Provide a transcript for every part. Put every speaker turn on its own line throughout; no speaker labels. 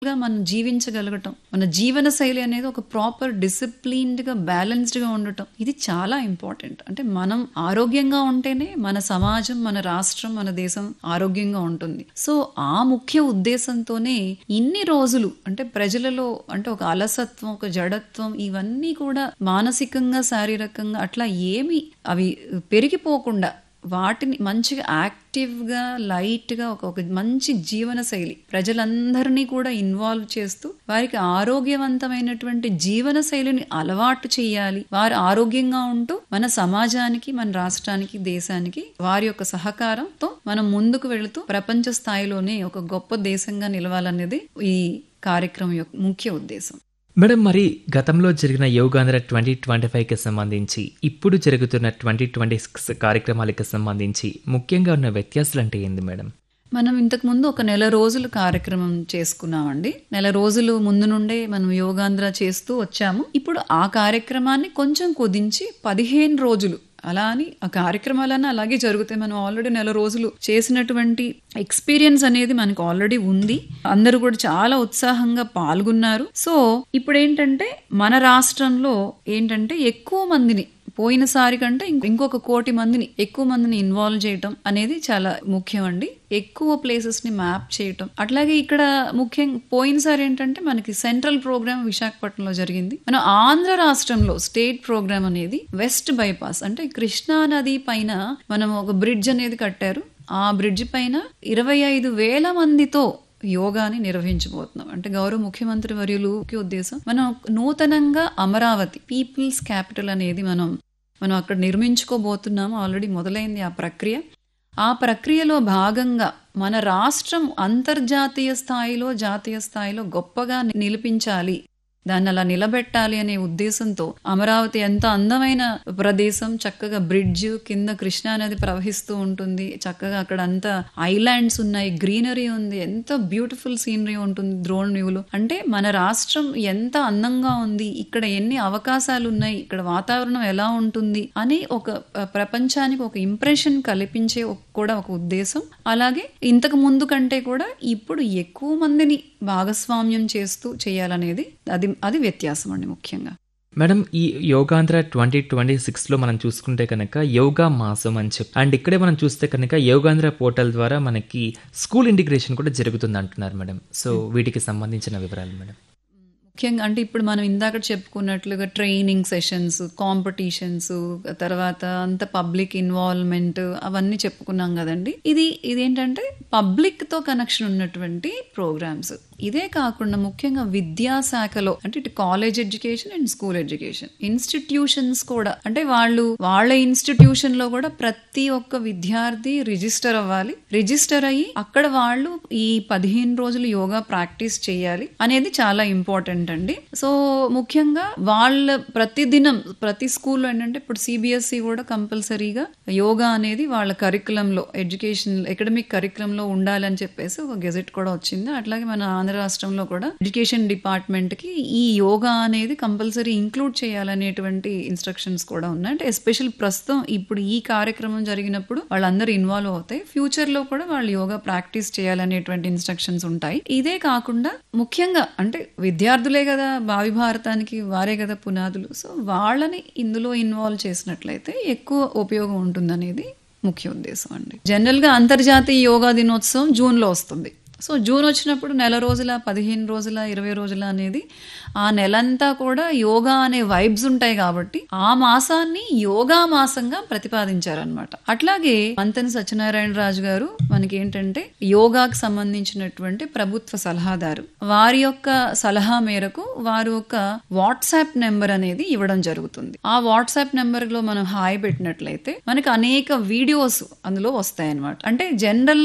గా మనం జీవించగలగటం మన జీవన శైలి అనేది ఒక ప్రాపర్ డిసిప్లిన్డ్ గా బ్యాలెన్స్డ్ గా ఉండటం ఇది చాలా ఇంపార్టెంట్ అంటే మనం ఆరోగ్యంగా ఉంటేనే మన సమాజం మన రాష్ట్రం మన దేశం ఆరోగ్యంగా ఉంటుంది సో ఆ ముఖ్య ఉద్దేశంతోనే ఇన్ని రోజులు అంటే ప్రజలలో అంటే ఒక అలసత్వం ఒక జడత్వం ఇవన్నీ కూడా మానసికంగా శారీరకంగా అట్లా ఏమి అవి పెరిగిపోకుండా వాటిని మంచిగా యాక్టివ్గా లైట్గా ఒక ఒక మంచి జీవన శైలి ప్రజలందరినీ కూడా ఇన్వాల్వ్ చేస్తూ వారికి ఆరోగ్యవంతమైనటువంటి జీవన శైలిని అలవాటు చేయాలి వారు ఆరోగ్యంగా ఉంటూ మన సమాజానికి మన రాష్ట్రానికి దేశానికి వారి యొక్క సహకారంతో మనం ముందుకు వెళుతూ ప్రపంచ స్థాయిలోనే ఒక గొప్ప దేశంగా నిలవాలనేది ఈ కార్యక్రమం యొక్క ముఖ్య ఉద్దేశం
మేడం మరి గతంలో జరిగిన యోగాంధ్ర ట్వంటీ ట్వంటీ ఫైవ్కి సంబంధించి ఇప్పుడు జరుగుతున్న ట్వంటీ ట్వంటీ సిక్స్ కార్యక్రమాలకి సంబంధించి ముఖ్యంగా ఉన్న వ్యత్యాసాలు అంటే ఏంది మేడం
మనం ఇంతకు ముందు ఒక నెల రోజులు కార్యక్రమం చేసుకున్నామండి నెల రోజులు ముందు నుండే మనం యోగాంధ్ర చేస్తూ వచ్చాము ఇప్పుడు ఆ కార్యక్రమాన్ని కొంచెం కుదించి పదిహేను రోజులు అలా అని ఆ కార్యక్రమాలన్నీ అలాగే జరుగుతాయి మనం ఆల్రెడీ నెల రోజులు చేసినటువంటి ఎక్స్పీరియన్స్ అనేది మనకు ఆల్రెడీ ఉంది అందరూ కూడా చాలా ఉత్సాహంగా పాల్గొన్నారు సో ఇప్పుడు ఏంటంటే మన రాష్ట్రంలో ఏంటంటే ఎక్కువ మందిని పోయినసారి కంటే ఇంకొక కోటి మందిని ఎక్కువ మందిని ఇన్వాల్వ్ చేయటం అనేది చాలా ముఖ్యం అండి ఎక్కువ ప్లేసెస్ ని మ్యాప్ చేయటం అట్లాగే ఇక్కడ ముఖ్యం పోయినసారి ఏంటంటే మనకి సెంట్రల్ ప్రోగ్రామ్ విశాఖపట్నంలో జరిగింది మన ఆంధ్ర రాష్ట్రంలో స్టేట్ ప్రోగ్రామ్ అనేది వెస్ట్ బైపాస్ అంటే కృష్ణా నది పైన మనం ఒక బ్రిడ్జ్ అనేది కట్టారు ఆ బ్రిడ్జ్ పైన ఇరవై ఐదు వేల మందితో యోగాని నిర్వహించబోతున్నాం అంటే గౌరవ ముఖ్యమంత్రి వర్యులు ముఖ్య ఉద్దేశం మనం నూతనంగా అమరావతి పీపుల్స్ క్యాపిటల్ అనేది మనం మనం అక్కడ నిర్మించుకోబోతున్నాము ఆల్రెడీ మొదలైంది ఆ ప్రక్రియ ఆ ప్రక్రియలో భాగంగా మన రాష్ట్రం అంతర్జాతీయ స్థాయిలో జాతీయ స్థాయిలో గొప్పగా నిలిపించాలి దాన్ని అలా నిలబెట్టాలి అనే ఉద్దేశంతో అమరావతి ఎంత అందమైన ప్రదేశం చక్కగా బ్రిడ్జ్ కింద కృష్ణా నది ప్రవహిస్తూ ఉంటుంది చక్కగా అక్కడ అంతా ఐలాండ్స్ ఉన్నాయి గ్రీనరీ ఉంది ఎంత బ్యూటిఫుల్ సీనరీ ఉంటుంది ద్రోణ్ వ్యూలో అంటే మన రాష్ట్రం ఎంత అందంగా ఉంది ఇక్కడ ఎన్ని అవకాశాలు ఉన్నాయి ఇక్కడ వాతావరణం ఎలా ఉంటుంది అని ఒక ప్రపంచానికి ఒక ఇంప్రెషన్ కల్పించే కూడా ఒక ఉద్దేశం అలాగే ఇంతకు ముందు కంటే కూడా ఇప్పుడు ఎక్కువ మందిని భాగస్వామ్యం చేస్తూ చేయాలనేది అది అది వ్యత్యాసం అండి ముఖ్యంగా
మేడం ఈ యోగాంధ్ర ట్వంటీ ట్వంటీ సిక్స్ లో మనం చూసుకుంటే కనుక యోగా మాసం అని చెప్పి అండ్ ఇక్కడే మనం చూస్తే కనుక యోగాంధ్ర పోర్టల్ ద్వారా మనకి స్కూల్ ఇంటిగ్రేషన్ కూడా జరుగుతుంది అంటున్నారు మేడం సో వీటికి సంబంధించిన వివరాలు మేడం
ముఖ్యంగా అంటే ఇప్పుడు మనం ఇందాక చెప్పుకున్నట్లుగా ట్రైనింగ్ సెషన్స్ కాంపిటీషన్స్ తర్వాత అంత పబ్లిక్ ఇన్వాల్వ్మెంట్ అవన్నీ చెప్పుకున్నాం కదండి ఇది ఇదేంటంటే పబ్లిక్ తో కనెక్షన్ ఉన్నటువంటి ప్రోగ్రామ్స్ ఇదే కాకుండా ముఖ్యంగా విద్యాశాఖలో అంటే ఇటు college education and school education institutions కూడా అంటే వాళ్ళు వాళ్ళ ఇన్స్టిట్యూషన్ లో కూడా ప్రతి ఒక్క విద్యార్థి రిజిస్టర్ అవ్వాలి రిజిస్టర్ అయ్యి అక్కడ వాళ్ళు ఈ పదిహేను రోజులు యోగా ప్రాక్టీస్ చేయాలి అనేది చాలా ఇంపార్టెంట్ అండి సో ముఖ్యంగా వాళ్ళ ప్రతిదినం ప్రతి స్కూల్లో ఏంటంటే ఇప్పుడు సిబిఎస్ఈ కూడా కంపల్సరీగా యోగా అనేది వాళ్ళ కరికులంలో ఎడ్యుకేషన్ అకాడమిక్ కరికులంలో ఉండాలని చెప్పేసి ఒక గెజెట్ కూడా వచ్చింది అట్లాగే మన ఆంధ్ర రాష్ట్రంలో కూడా ఎడ్యుకేషన్ డిపార్ట్మెంట్ కి ఈ యోగా అనేది కంపల్సరీ ఇంక్లూడ్ చేయాలనేటువంటి ఇన్స్ట్రక్షన్స్ కూడా ఉన్నాయి అంటే ఎస్పెషల్ ప్రస్తుతం ఇప్పుడు ఈ కార్యక్రమం జరిగినప్పుడు వాళ్ళందరూ ఇన్వాల్వ్ అవుతాయి ఫ్యూచర్ లో కూడా వాళ్ళు యోగా ప్రాక్టీస్ చేయాలనేటువంటి ఇన్స్ట్రక్షన్స్ ఉంటాయి ఇదే కాకుండా ముఖ్యంగా అంటే విద్యార్థులే కదా భావి భారతానికి వారే కదా పునాదులు సో వాళ్ళని ఇందులో ఇన్వాల్వ్ చేసినట్లయితే ఎక్కువ ఉపయోగం ఉంటుందనేది ముఖ్య ఉద్దేశం అండి జనరల్ గా అంతర్జాతీయ యోగా దినోత్సవం జూన్ లో వస్తుంది సో జూన్ వచ్చినప్పుడు నెల రోజుల పదిహేను రోజుల ఇరవై రోజుల అనేది ఆ నెలంతా కూడా యోగా అనే వైబ్స్ ఉంటాయి కాబట్టి ఆ మాసాన్ని యోగా మాసంగా ప్రతిపాదించారనమాట అట్లాగే మంతని సత్యనారాయణ రాజు గారు మనకి ఏంటంటే యోగాకు సంబంధించినటువంటి ప్రభుత్వ సలహాదారు వారి యొక్క సలహా మేరకు వారు ఒక వాట్సాప్ నెంబర్ అనేది ఇవ్వడం జరుగుతుంది ఆ వాట్సాప్ నెంబర్ లో మనం హాయ్ పెట్టినట్లయితే మనకి అనేక వీడియోస్ అందులో వస్తాయన్నమాట అంటే జనరల్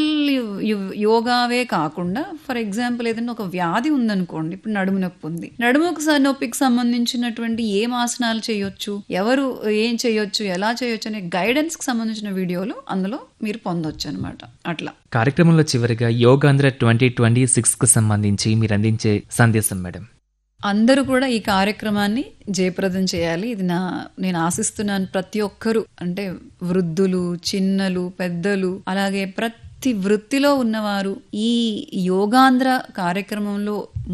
యోగావే కాకుండా ఫర్ ఎగ్జాంపుల్ ఏదైనా ఒక వ్యాధి ఉందనుకోండి ఇప్పుడు నడుము నొప్పి ఉంది నడుముకు నొప్పికి సంబంధించినటువంటి ఏం ఆసనాలు చేయొచ్చు ఎవరు ఏం చేయొచ్చు ఎలా చేయొచ్చు అనే గైడెన్స్ కి సంబంధించిన వీడియోలు అందులో మీరు పొందొచ్చు అనమాట అట్లా
కార్యక్రమంలో చివరిగా యోగాంధ్ర ట్వంటీ ట్వంటీ సిక్స్ కు సంబంధించి మీరు అందించే సందేశం మేడం
అందరూ కూడా ఈ కార్యక్రమాన్ని జయప్రదం చేయాలి ఇది నా నేను ఆశిస్తున్నాను ప్రతి ఒక్కరూ అంటే వృద్ధులు చిన్నలు పెద్దలు అలాగే ప్రతి వృత్తిలో ఉన్నవారు ఈ యోగాంధ్ర కార్యక్రమంలో